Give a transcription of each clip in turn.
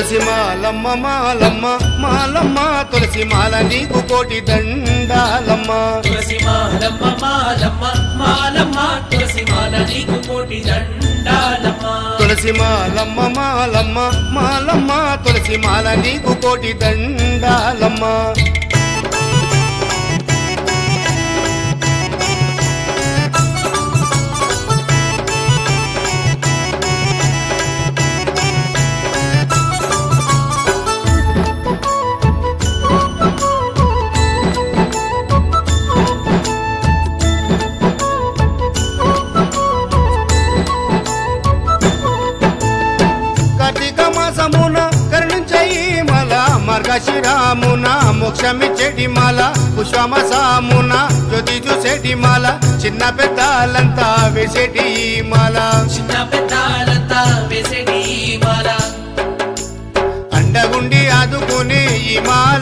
తులసి మాలమ్మ మాలమ్మ మాలమ్మ తులసి మాల నీకు కోటి దండాలమ్మ తులసి మాలమ్మ మాలమ్మ మాలమ్మ తులసి మాల నీకు కోటి దండాలమ్మ తులసి మాలమ్మ మాలమ్మ మాలమ్మ తులసి మాల నీకు కోటి దండాలమ్మ కార్తీక మాసమున కరుణించయి మల మార్గశిరామున మోక్షమిచ్చేటి మాల పుష్పమసామున జ్యోతి చూసేటి మాల చిన్న పెద్దలంతా వేసేటి ఈ మాల చిన్న పెద్దాలంతా వేసేటి ఈ మాల అండగుండి ఆదుకునే ఈ మాల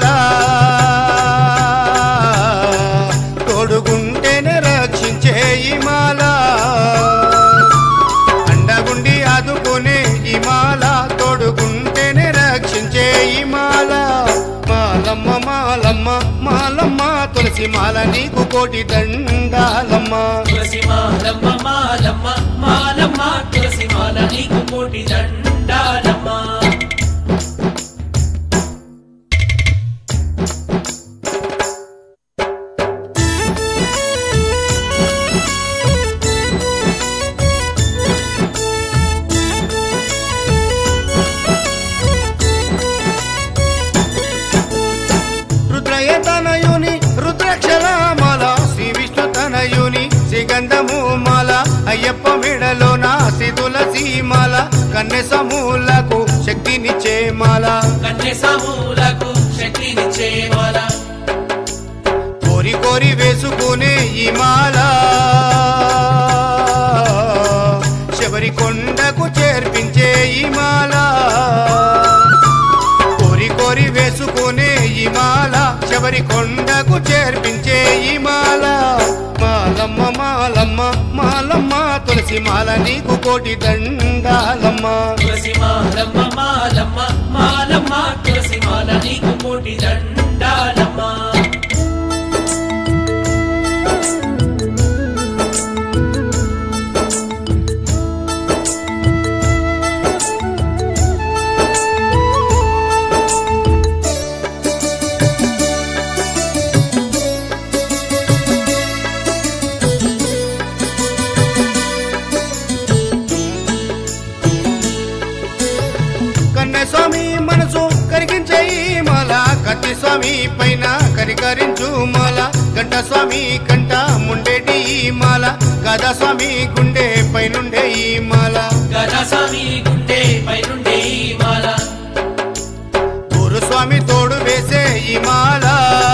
తోడుగుంటేనే రక్షించే ఈ మాల అండగుండి ఆదుకునే ఈ మాల తోడుగుంటేనే రక్షించే ఈ మాల మాలమ్మ మాలమ్మ మాలమ్మ తులసి మాల నీకు కోటి దండాలమ్మ తులసి మాలమ్మ మాలమ్మ మాలమ్మ తులసి మాల నీకు కోటి దండాలమ్మ రుద్రయ తనయుని రుద్రాక్షల మాల శ్రీ విష్ణు తనయుని శ్రీగంధము మాల అయ్యప్ప మెడలోన శ్రీ తులసి మాల కన్నె సమూలకు శక్తినిచ్చే మాల కన్య సమూలకు శక్తినిచ్చే మాల కోరి కోరి వేసుకునే ఈ మాల శబరి కొండకు చేర్పించే ఈ మాల కోరి కోరి వేసుకునే ఈ మాల శబరి కొండకు చేర్పించే ఈ మాల మాలమ్మ మాలమ్మ మాలమ్మ తులసి మాల నీకు కోటి దండాలమ్మ తులసి మాలమ్మ మాలమ్మ మాలమ్మ తులసి మాల నీకు కోటి దండాలమ్మ కన్నె స్వామి మనసు కరిగించే ఈ మాల కత్తి స్వామి పైన కరికరించు మాల గంట స్వామి కంట ముండేటి ఈ మాల గదా స్వామి గుండె పైనుండే ఈ మాల గదాస్వామి గుండె పైనుండే ఈ మాల గురు స్వామి తోడు వేసే ఈ మాల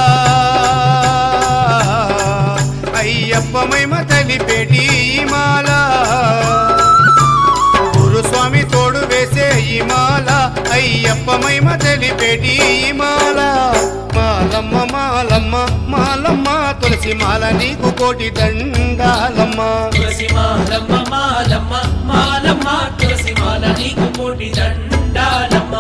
అయ్యప్ప మహిమ తెలిపేటి ఈ మాల గురు స్వామి తోడు వేసే ఈ మాల అయ్యప్ప మహిమ తెలిపేటి ఈ మాల మాలమ్మ మాలమ్మ మాలమ్మ తులసి మాల నీకు కోటి దండాలమ్మ తులసి మాలమ్మ మాలమ్మ మాలమ్మ తులసి మాల నీకు కోటి దండాలమ్మ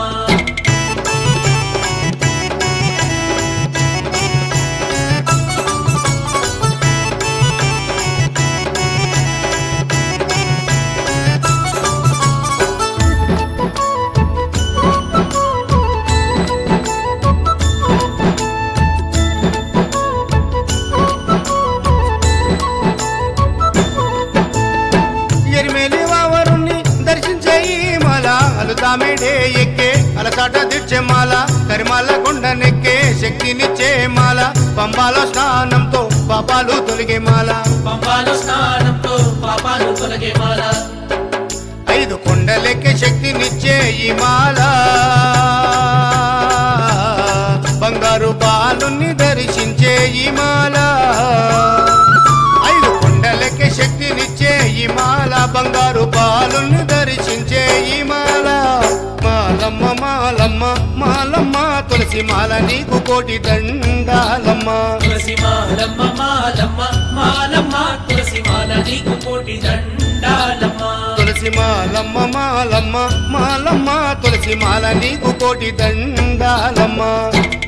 ఎరిమేలి వావరుణ్ణి దర్శించే ఈ మాల అలుతామేడే ఎక్కే అలసాట దిచ్చే మాల కరిమాల కొండ నెక్కే శక్తినిచ్చే మాల పంబాలో స్నానంతో పాపాలు తొలగే మాల పంబాలో స్నానంతో పాపాలు తొలగే మాల ఐదు కొండలెక్కే శక్తినిచ్చే ఈ మాల బంగారు బాలుని దర్శించే ఈ మాల ఐదు కొండలెక్కే శక్తినిచ్చే ఈ మాల బంగారు బాలుని దర్శించే ఈ మాల మాలమ్మ మాలమ్మ మాలమ్మ తులసి మాల నీకు కోటి దండాలమ్మ తులసి మాలమ్మ మాలమ్మ మాలమ్మ తులసి మాల నీకు కోటి దండాలమ్మ తులసి మాలమ్మ మాలమ్మ మాలమ్మ తులసి తులసి మాల నీకు కోటి దండాలమ్మ